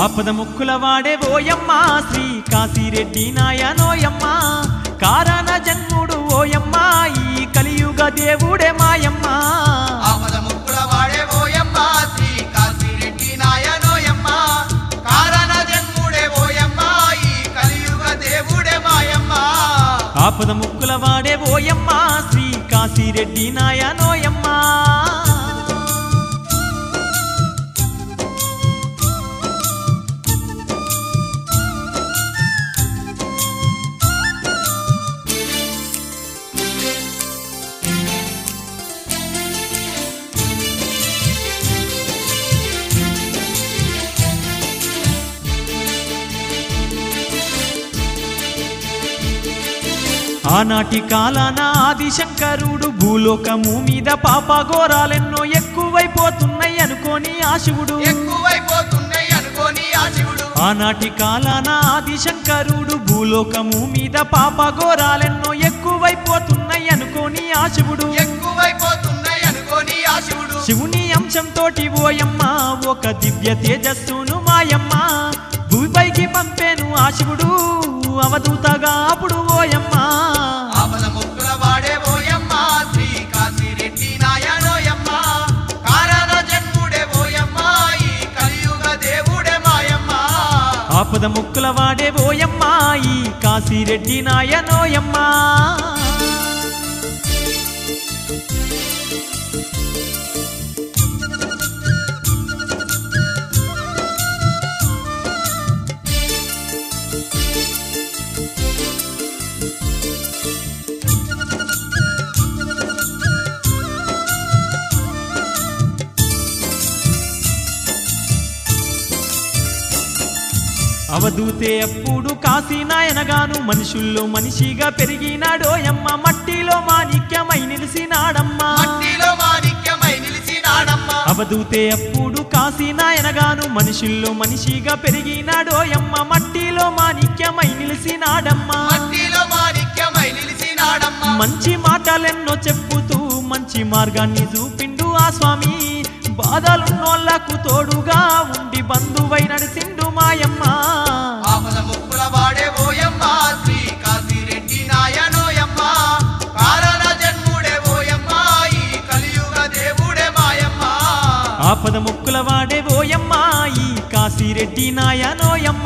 ఆపద ముక్కుల వాడే ఓయమ్మ శ్రీ కాశీరెడ్డి నాయనోయమ్మ కారణ జన్ముడు ఓయమ్మ ఈ కలియుగ దేవుడే మాయమ్మ ఆపద ముక్కుల వాడే ఓయమ్మ శ్రీ కాశీరెడ్డి నాయనోయమ్మ కారణ జన్ముడే ఓయమ్మ ఈ కలియుగ దేవుడే మాయమ్మ ఆపద ముక్కుల వాడే ఓయమ్మ శ్రీ కాశీరెడ్డి నాయనోయమ్మ ఆనాటి కాలాన ఆదిశంకరుడు భూలోకము మీద పాపఘోరాలెన్నో ఎక్కువైపోతున్నాయి అనుకోని ఆ శివుడు ఎక్కువైపోతున్నాయి అనుకోని ఆ శివుడు ఆనాటి కాలాన ఆదిశంకరుడు భూలోకము మీద పాపఘోరాలెన్నో ఎక్కువైపోతున్నాయి అనుకోని ఆ శివుడు ఎక్కువైపోతున్నాయి అనుకోని ఆ శివుడు శివుని అంశంతోటి ఓయమ్మ ఒక దివ్య తేజస్సును మాయమ్మ భూమిపైకి పంపేను ఆ శివుడు అవధూతగా అప్పుడు ఓయమ్మ ఆపద ముక్కుల వాడే ఓయమ్మ శ్రీ కాశీరెడ్డి నాయనోయమ్మ కారణ జన్ముడే ఓయమ్మ ఈ కలియుగ దేవుడే మాయమ్మ ఆపద ముక్కుల వాడే ఓయమ్మ ఈ కాశీరెడ్డి నాయనోయమ్మ అవధూతే అప్పుడు కాశీనాయనగాను మనుషుల్లో మనిషిగా పెరిగినాడోయమ్మ మట్టిలో మాణిక్యమై నిలిసినాడమ్మా మట్టిలో మాణిక్యమై నిలిచినాడమ్మ అవధూతే అప్పుడు కాశీనాయనగాను మనుషుల్లో మనిషిగా పెరిగినాడోయమ్మ మట్టిలో మాణిక్యమై నిలిసినాడమ్మా మట్టిలో మాణిక్యమై నిలిచినాడమ్మ మంచి మాటలెన్నో చెప్పుతూ మంచి మార్గాన్ని చూపిండు ఆ స్వామి బాధలున్నోళ్లకు తోడుగా ఉండి బంధువై నడిసిండు మాయమ్మ ఆపద ముక్కుల వాడే ఓయమ్మ శ్రీ కాశీరెడ్డి నాయనోయమ్మ కారణ జన్ముడే ఓయమ్మ ఈ కలియుగ దేవుడే మాయమ్మ ఆపద ముక్కుల వాడే ఓయమ్మ ఈ కాశీరెడ్డి నాయనోయమ్మ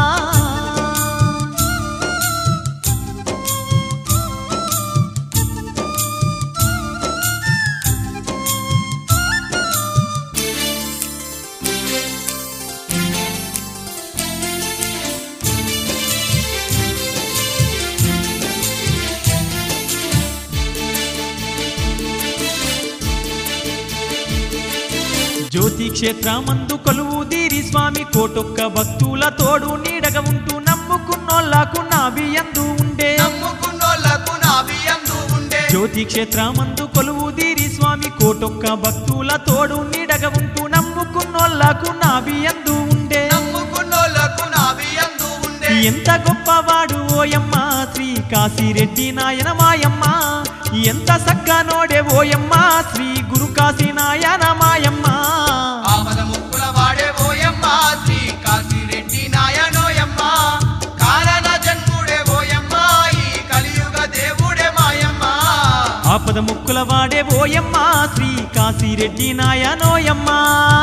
జ్యోతి క్షేత్రమందు కొలువు దీరి స్వామి కోటొక్క భక్తుల తోడు నీడగా ఉంటూ నమ్ముకున్నోళ్లకు నాభియందు ఉండే నమ్ముకున్నోళ్లకు నాభియందు ఉండే జ్యోతి క్షేత్రమందు కొలువు దీరి స్వామి కోటొక్క భక్తుల తోడు నీడగా ఉంటూ నమ్ముకున్నోళ్లకు నాభియందు ఉండే నమ్ముకున్నోళ్లకు నాభియందు ఉండే ఎంత గొప్పవాడు ఓయమ్మ శ్రీ కాశీరెడ్డి నాయన మాయమ్మ ఎంత సక్కనోడే ఓయమ్మ శ్రీ గురు కాశీ నాయన మాయమ్మ ఆపద ముక్కుల వాడే ఓయమ్మ శ్రీ కాశీరెడ్డి నాయనోయమ్మ కారణ జన్ముడే ఓయమ్మ ఈ కలియుగ దేవుడే మాయమ్మ ఆపద ముక్కుల వాడే ఓయమ్మ శ్రీ కాశీరెడ్డి నాయనోయమ్మ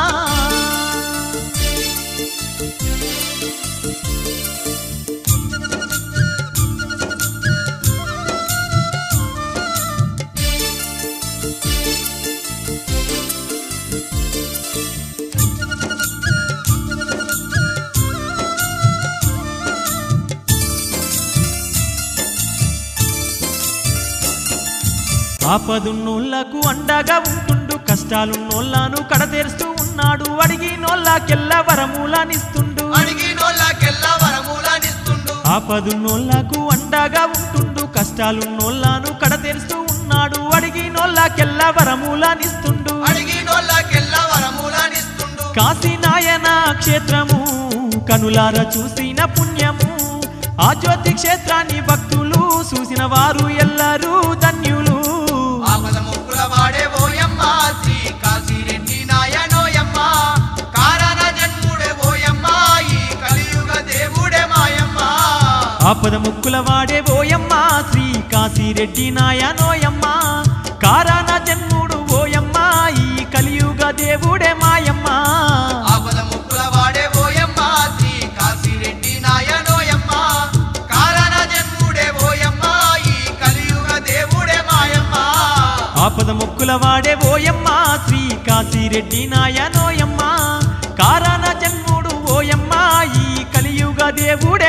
ఆపదున్నోళ్లకు అండగా ఉంటుండు కష్టాలున్నోళ్ళను కడతెరుస్తూ ఉన్నాడు అడిగినోళ్ళకెల్ల వరములనిస్తుండు అడిగినోళ్ళకెల్లా వరములనిస్తుండు ఆపదున్నోళ్లకు అండగా ఉంటుండు కష్టాలున్నోళ్ళను కడతెరుస్తూ ఉన్నాడు అడిగినోళ్ళకెల్ల వరములనిస్తుండు అడిగినోళ్ళకెల్లా వరములనిస్తుండు కాశీనాయన క్షేత్రము కనులార చూసిన పుణ్యము ఆ జ్యోతి క్షేత్రాన్ని భక్తులు చూసిన వారు ఎల్లరూ ధన్యులు ఆపద ముక్కుల వాడే ఓయమ్మ శ్రీ కాశీరెడ్డి నాయనోయమ్మ కారణ జన్ముడే ఓయమ్మ ఈ ఆపద ముక్కుల వాడే ఓయమ్మ శ్రీ కాశీరెడ్డి నాయనోయమ్మ కారాన జన్ముడు ఓయమ్మ ఈ కలియుగ దేవుడే మాయమ్మ ఆపద ముక్కుల వాడే ఓయమ్మ శ్రీ కాశీరెడ్డి నాయనోయమ్మ కారణ జన్ముడే ఓయమ్మ ఈ కలియుగ దేవుడే మాయమ్మ ఆపద ముక్కుల వాడే ఓయమ్మ శ్రీ కాశీరెడ్డి నాయనోయమ్మ కారాన జన్ముడు ఓయమ్మ ఈ కలియుగ దేవుడే